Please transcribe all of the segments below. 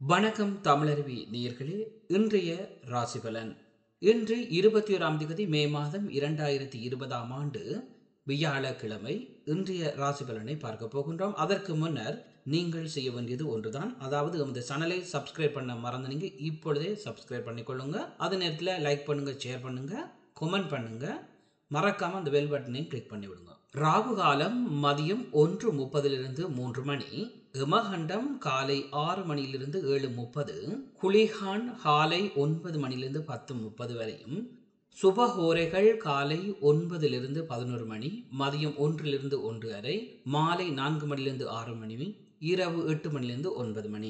வணக்கம் தமிழருவி நேயர்களே இன்றைய ராசிபலன் இன்று இருபத்தி ஓராம் தேதி மே மாதம் இரண்டாயிரத்தி இருபதாம் ஆண்டு வியாழக்கிழமை இன்றைய ராசிபலனை பார்க்க போகின்றோம் அதற்கு முன்னர் நீங்கள் செய்ய வேண்டியது ஒன்றுதான் அதாவது இந்த சேனலை சப்ஸ்கிரைப் பண்ண மறந்துனீங்க இப்பொழுதே சப்ஸ்கிரைப் பண்ணிக்கொள்ளுங்க அதே நேரத்தில் லைக் பண்ணுங்க ஷேர் பண்ணுங்க கமெண்ட் பண்ணுங்க மறக்காம அந்த பெல் பட்டனையும் கிளிக் பண்ணி விடுங்க ராகு காலம் மதியம் ஒன்று முப்பதிலிருந்து மூன்று மணி இமகண்டம் காலை ஆறு மணியிலிருந்து ஏழு முப்பது குளிகான் காலை ஒன்பது மணியிலிருந்து பத்து முப்பது வரையும் சுபஹோரைகள் காலை ஒன்பதிலிருந்து பதினோரு மணி மதியம் ஒன்றிலிருந்து ஒன்று வரை மாலை நான்கு மணிலிருந்து ஆறு மணி இரவு எட்டு மணிலிருந்து ஒன்பது மணி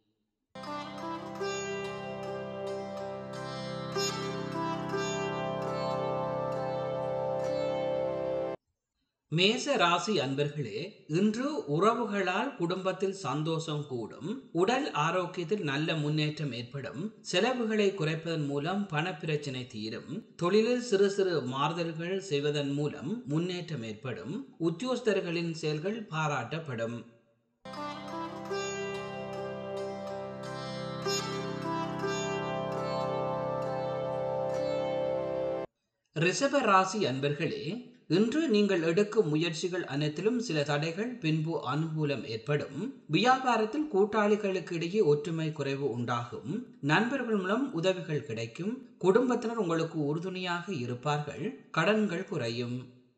மேச ராசி அன்பர்களே இன்று உறவுகளால் குடும்பத்தில் சந்தோஷம் கூடும் உடல் ஆரோக்கியத்தில் நல்ல முன்னேற்றம் ஏற்படும் செலவுகளை குறைப்பதன் மூலம் பணப்பிரச்சனை தீரும் தொழிலில் சிறு சிறு மாறுதல்கள் செய்வதன் மூலம் முன்னேற்றம் ஏற்படும் உத்தியோகஸ்தர்களின் செயல்கள் பாராட்டப்படும் ரிஷப ராசி அன்பர்களே இன்று நீங்கள் எடுக்கும் முயற்சிகள் அனைத்திலும் சில தடைகள் பின்பு அனுகூலம் ஏற்படும் வியாபாரத்தில் கூட்டாளிகளுக்கு இடையே ஒற்றுமை குறைவு உண்டாகும் நண்பர்கள் மூலம் உதவிகள் கிடைக்கும் குடும்பத்தினர் உங்களுக்கு உறுதுணையாக இருப்பார்கள் கடன்கள் குறையும்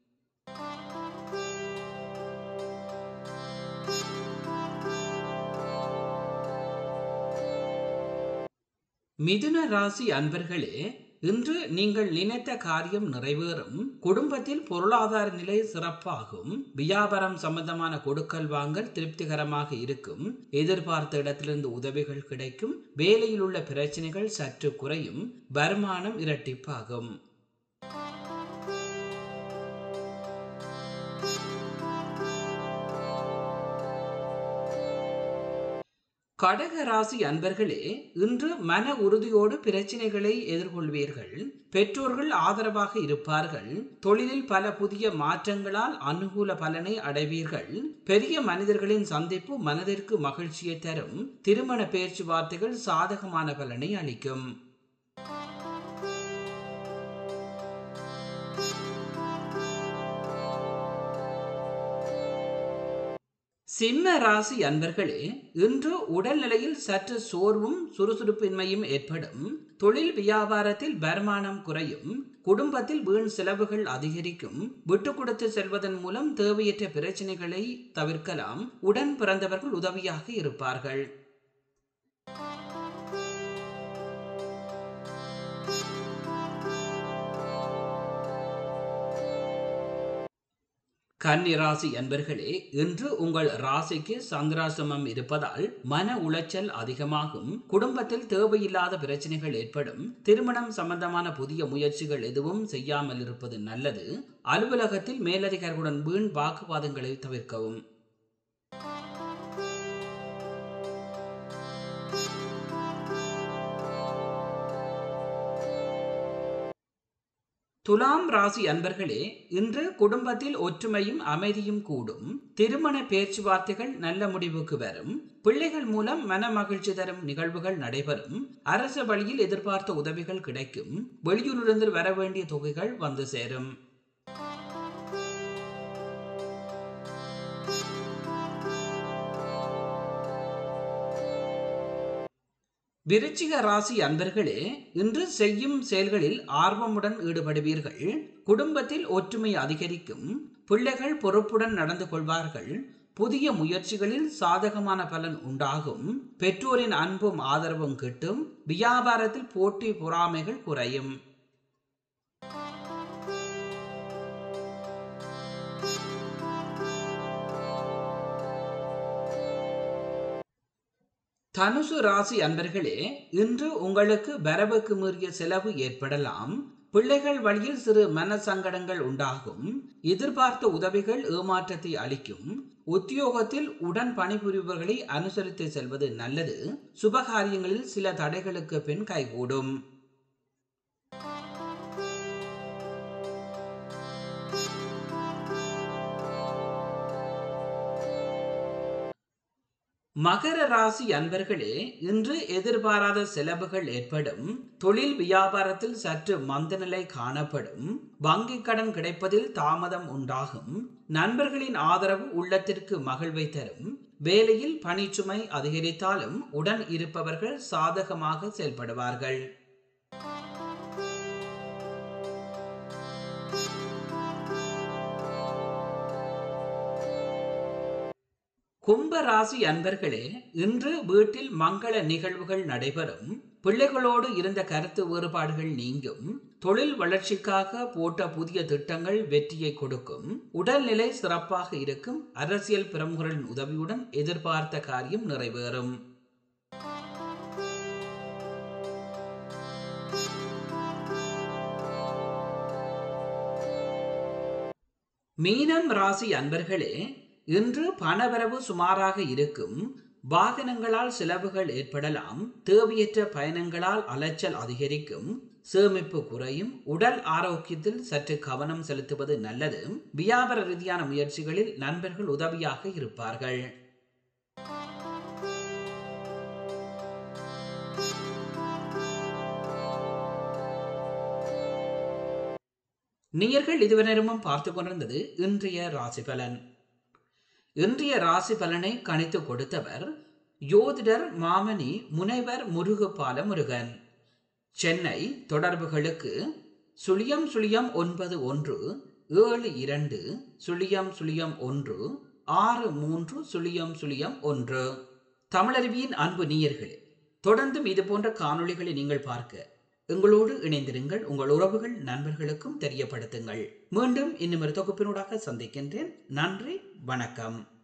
மிதுன ராசி அன்பர்களே இன்று நீங்கள் நினைத்த காரியம் நிறைவேறும் குடும்பத்தில் பொருளாதார நிலை சிறப்பாகும் வியாபாரம் சம்பந்தமான கொடுக்கல் வாங்கல் திருப்திகரமாக இருக்கும் எதிர்பார்த்த இடத்திலிருந்து உதவிகள் கிடைக்கும் வேலையில் உள்ள பிரச்சனைகள் சற்று குறையும் வருமானம் இரட்டிப்பாகும் கடக ராசி அன்பர்களே இன்று மன உறுதியோடு பிரச்சனைகளை எதிர்கொள்வீர்கள் பெற்றோர்கள் ஆதரவாக இருப்பார்கள் தொழிலில் பல புதிய மாற்றங்களால் அனுகூல பலனை அடைவீர்கள் பெரிய மனிதர்களின் சந்திப்பு மனதிற்கு மகிழ்ச்சியை தரும் திருமண பேச்சுவார்த்தைகள் சாதகமான பலனை அளிக்கும் சிம்ம ராசி அன்பர்களே இன்று உடல்நிலையில் சற்று சோர்வும் சுறுசுறுப்பின்மையும் ஏற்படும் தொழில் வியாபாரத்தில் வருமானம் குறையும் குடும்பத்தில் வீண் செலவுகள் அதிகரிக்கும் விட்டு கொடுத்து செல்வதன் மூலம் தேவையற்ற பிரச்சனைகளை தவிர்க்கலாம் உடன் பிறந்தவர்கள் உதவியாக இருப்பார்கள் கன்னி ராசி என்பர்களே இன்று உங்கள் ராசிக்கு சந்திராசிரமம் இருப்பதால் மன உளைச்சல் அதிகமாகும் குடும்பத்தில் தேவையில்லாத பிரச்சனைகள் ஏற்படும் திருமணம் சம்பந்தமான புதிய முயற்சிகள் எதுவும் செய்யாமல் இருப்பது நல்லது அலுவலகத்தில் மேலதிகாரிகளுடன் வீண் வாக்குவாதங்களை தவிர்க்கவும் துலாம் ராசி அன்பர்களே இன்று குடும்பத்தில் ஒற்றுமையும் அமைதியும் கூடும் திருமண பேச்சுவார்த்தைகள் நல்ல முடிவுக்கு வரும் பிள்ளைகள் மூலம் மன மகிழ்ச்சி தரும் நிகழ்வுகள் நடைபெறும் அரச வழியில் எதிர்பார்த்த உதவிகள் கிடைக்கும் வெளியூரிலிருந்து வர வேண்டிய தொகைகள் வந்து சேரும் விருச்சிக ராசி அன்பர்களே இன்று செய்யும் செயல்களில் ஆர்வமுடன் ஈடுபடுவீர்கள் குடும்பத்தில் ஒற்றுமை அதிகரிக்கும் பிள்ளைகள் பொறுப்புடன் நடந்து கொள்வார்கள் புதிய முயற்சிகளில் சாதகமான பலன் உண்டாகும் பெற்றோரின் அன்பும் ஆதரவும் கிட்டும் வியாபாரத்தில் போட்டி பொறாமைகள் குறையும் தனுசு ராசி அன்பர்களே இன்று உங்களுக்கு வரவுக்கு மீறிய செலவு ஏற்படலாம் பிள்ளைகள் வழியில் சிறு மன சங்கடங்கள் உண்டாகும் எதிர்பார்த்த உதவிகள் ஏமாற்றத்தை அளிக்கும் உத்தியோகத்தில் உடன் பணிபுரிபவர்களை அனுசரித்து செல்வது நல்லது சுபகாரியங்களில் சில தடைகளுக்கு பின் கைகூடும் மகர ராசி அன்பர்களே இன்று எதிர்பாராத செலவுகள் ஏற்படும் தொழில் வியாபாரத்தில் சற்று மந்தநிலை காணப்படும் வங்கி கடன் கிடைப்பதில் தாமதம் உண்டாகும் நண்பர்களின் ஆதரவு உள்ளத்திற்கு மகிழ்வை தரும் வேலையில் பணிச்சுமை அதிகரித்தாலும் உடன் இருப்பவர்கள் சாதகமாக செயல்படுவார்கள் கும்ப ராசி அன்பர்களே இன்று வீட்டில் மங்கள நிகழ்வுகள் நடைபெறும் பிள்ளைகளோடு இருந்த கருத்து வேறுபாடுகள் நீங்கும் தொழில் வளர்ச்சிக்காக போட்ட புதிய திட்டங்கள் வெற்றியை கொடுக்கும் உடல்நிலை சிறப்பாக இருக்கும் அரசியல் பிரமுகர்களின் உதவியுடன் எதிர்பார்த்த காரியம் நிறைவேறும் மீனம் ராசி அன்பர்களே இன்று பணவரவு சுமாராக இருக்கும் வாகனங்களால் செலவுகள் ஏற்படலாம் தேவையற்ற பயணங்களால் அலைச்சல் அதிகரிக்கும் சேமிப்பு குறையும் உடல் ஆரோக்கியத்தில் சற்று கவனம் செலுத்துவது நல்லது வியாபார ரீதியான முயற்சிகளில் நண்பர்கள் உதவியாக இருப்பார்கள் நேயர்கள் இதுவரையும் பார்த்து கொண்டிருந்தது இன்றைய ராசி பலன் இன்றைய ராசி பலனை கணித்து கொடுத்தவர் யோதிடர் மாமணி முனைவர் முருகுபால முருகன் சென்னை தொடர்புகளுக்கு சுழியம் சுழியம் ஒன்பது ஒன்று ஏழு இரண்டு சுழியம் சுழியம் ஒன்று ஆறு மூன்று சுழியம் சுழியம் ஒன்று தமிழருவியின் அன்பு நீயர்களே தொடர்ந்தும் இது போன்ற காணொளிகளை நீங்கள் பார்க்க எங்களோடு இணைந்திருங்கள் உங்கள் உறவுகள் நண்பர்களுக்கும் தெரியப்படுத்துங்கள் மீண்டும் இன்னும் ஒரு தொகுப்பினூடாக சந்திக்கின்றேன் நன்றி வணக்கம்